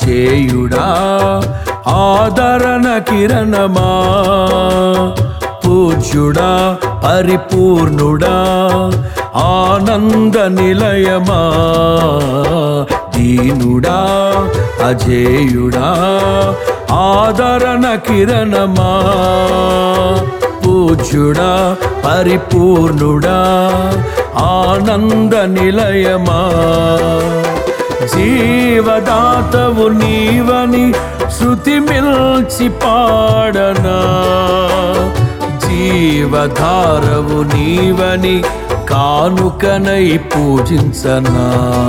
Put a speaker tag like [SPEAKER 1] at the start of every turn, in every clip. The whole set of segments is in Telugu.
[SPEAKER 1] అజేయుడా ఆదరణ కిరణమా పూజ్యుడా పరిపూర్ణుడా ఆనంద నిలయమా దీనుడా అజేయుడా ఆదరణ కిరణమా పూజ్యుడా పరిపూర్ణుడా ఆనంద నిలయమా జీవదాతవు నీవని శృతి మిల్చి పాడనా జీవధారవు నీవని కానుకనై పూజించనా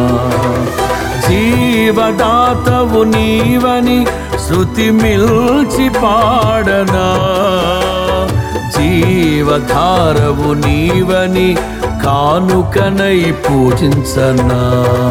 [SPEAKER 1] జీవదాతవు నీవని శృతి మిల్చి పాడనా జీవధారవు నీవని కానుకనై పూజించనా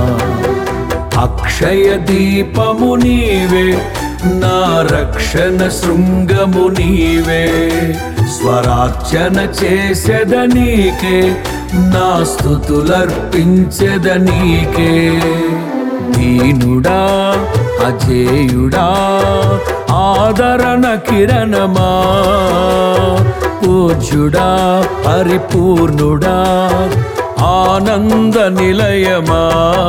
[SPEAKER 1] అక్షయ దీపము నీవే నా రక్షణ శృంగము నీవే స్వరార్చన చేసెద నీకే నా స్థుతులర్పించెద నీకే దీనుడా అజేయుడా ఆదరణ కిరణమా పూజ్యుడా పరిపూర్ణుడా ఆనంద నిలయమా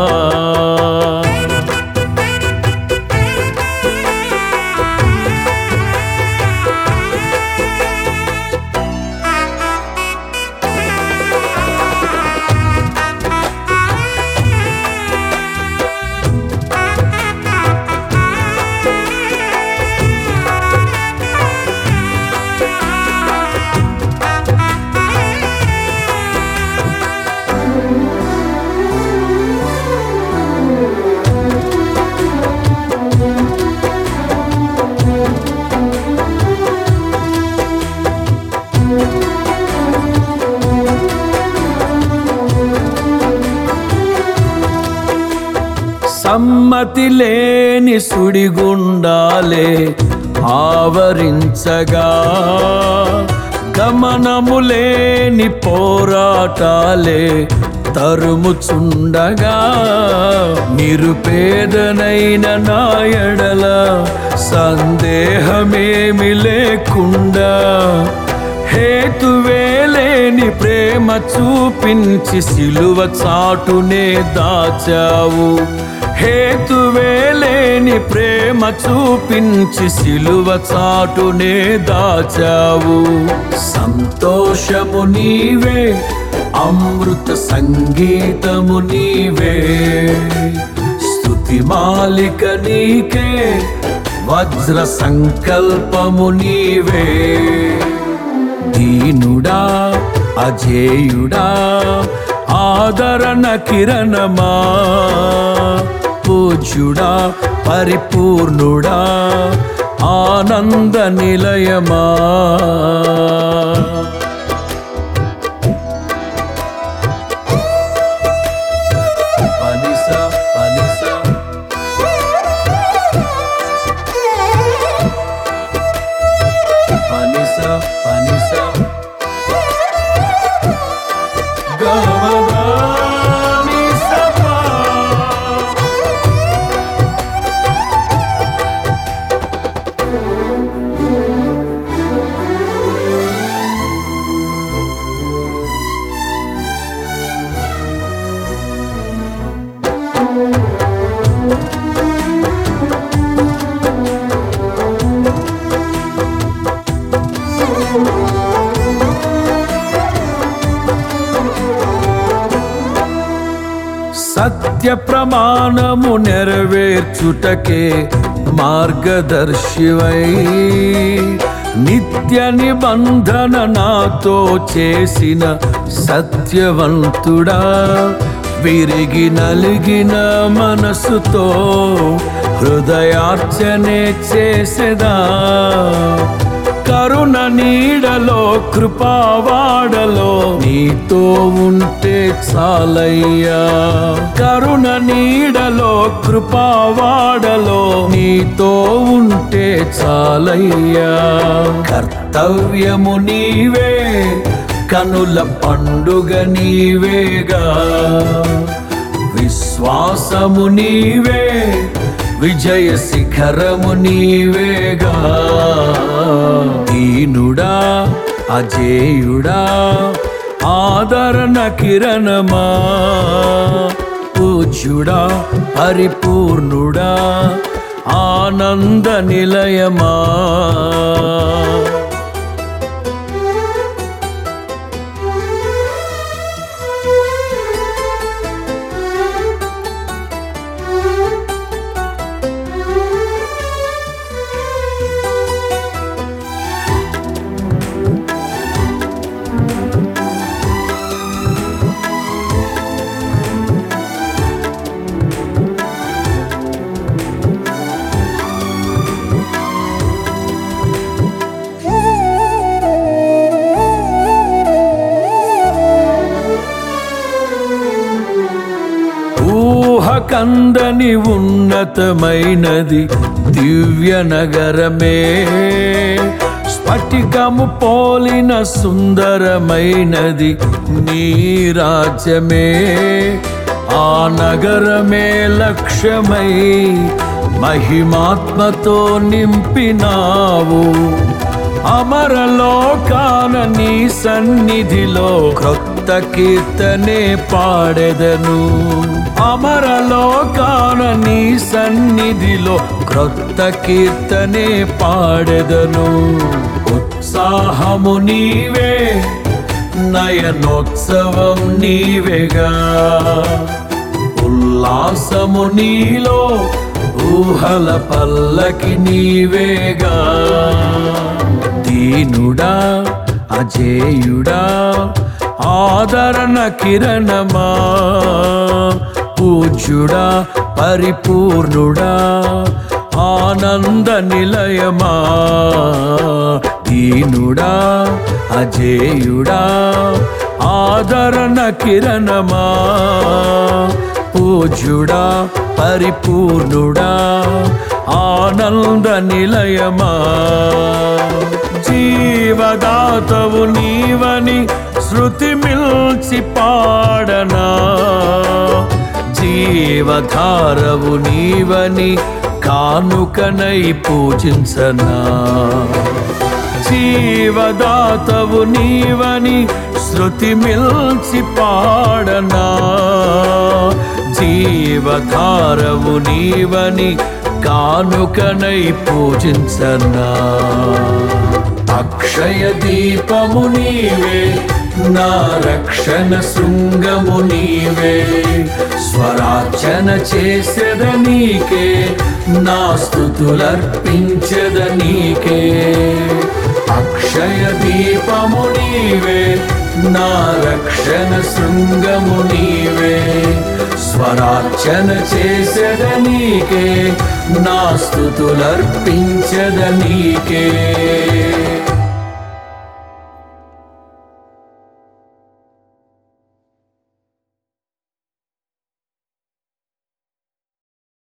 [SPEAKER 1] సమ్మతి లేని సుడిగుండాలే ఆవరించగా గమనము లేని పోరాటాలే తరుముచుండగా నిరుపేదనైన నాయడల సందేహమేమి లేకుండా హేతువేలేని ప్రేమ చూపించి సిలువ చాటునే దాచావు హేతువేలేని ప్రేమ చూపించి సిలువ చాటునే దాచావు సంతోషము నీవే అమృత సంగీతము నీవే స్తుతి మాలిక నీకే వజ్ర సంకల్పము నీవే దీనుడా అజేయుడా ఆదరణ కిరణమా పూజ్యుడా పరిపూర్ణుడా ఆనంద నిలయమా పనిస పనిస పనిస పనిస గమదాని సపా సత్య ప్రమాణము నెరవేర్చుటకే మార్గదర్శివై నిత్య నిబంధన నాతో చేసిన సత్యవంతుడా విరిగి నలిగిన మనసుతో హృదయార్చనే చేసేదా కరుణ నీడలో కృపావాడలో నీతో ఉంటే చాలయ్యా కరుణ నీడలో కృపావాడలో నీతో ఉంటే చాలయ్యా కర్తవ్యము నీవే కనుల పండుగ నీవేగా విశ్వాసము నీవే విజయ శిఖరము నీవేగా దీనుడా అజేయుడా ఆదరణ కిరణమా పూజ్యుడా పరిపూర్ణుడా ఆనంద నిలయమా ఊహకందని ఉన్నతమైనది దివ్య నగరమే స్ఫటికము పోలిన సుందరమైనది నీ రాజ్యమే ఆ నగరమే లక్ష్యమై మహిమాత్మతో నింపినావు అమరలోకాన నీ సన్నిధిలో క్రొత్త కీర్తనే పాడెదను అమరలోకాన నీ సన్నిధిలో క్రొత్త కీర్తనే పాడెదను ఉత్సాహము నీవే నయనోత్సవం నీవేగా ఉల్లాసము నీలో ఊహల పల్లకి నీవేగా దీనుడా అజేయుడా ఆదరణ కిరణమా పూజ్యుడా పరిపూర్ణుడా ఆనంద నిలయమా దీనుడా అజేయుడా ఆదరణ కిరణమా పూజ్యుడా పరిపూర్ణుడా ఆనంద నిలయమా జీవదాతవు నీవని శృతి మిల్చి పాడనా జీవధారవు నీవని కానుకనై పూజించనా జీవదాతవు నీవని శృతి మిల్చి పాడనా జీవధారవు నీవని కానుకనై పూజించనా అక్షయ దీపము నీవే నా రక్షణ శృంగము నీవే స్వరాచన చేసెద నీకే నా స్థుతులర్పించద నీకే అక్షయ దీపము నీవే నా రక్షణ శృంగము నీవే స్వరాచన చేసెద నీకే నా స్థుతులర్పించద నీకే